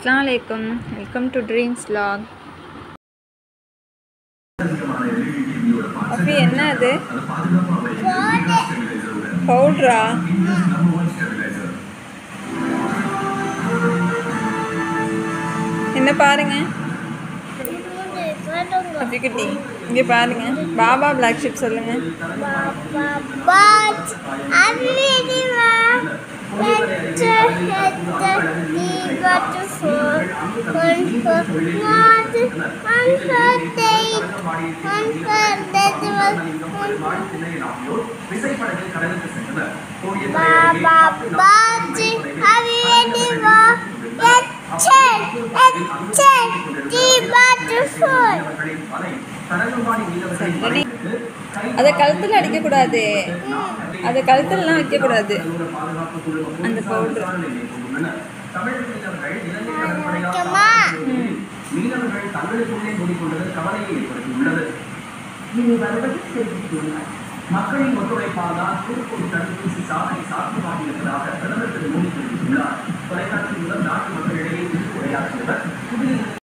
அஸ்லாம் வலைக்கம் welcome to dreams log Afi என்ன அது பவுட்ரா என்ன பாருங்க அஃபி குட்டி இங்கே பாருங்க பாபா பிளாக் ஷிப் சொல்லுங்க But I really want to hit the butterfly on her heart, on her date, on her little Baba but I really want to check, check the butterfly. அதை கழுத்தில் அடிக்கக்கூடாது அதை கழுத்துலலாம் வைக்கக்கூடாது அந்த பவுட்ரு Come on. மீனவர்கள் தங்களுக்குள்ளே மூடிக்கொண்டது கவலையை ஏற்படுத்தியுள்ளது இனி வருவது செய்தியுள்ளார் மக்களின் ஒத்துழைப்பால் தான் தூத்துக்குடி தடுப்பூசி சாதனை சாத்தியமாகி இருப்பதாக பிரதமர் திரு மோடி தெரிவித்துள்ளார் தொலைக்காட்சி மூலம் நாட்டு மக்களிடையே இன்று உரையாற்றியவர் புதுதில்லியில்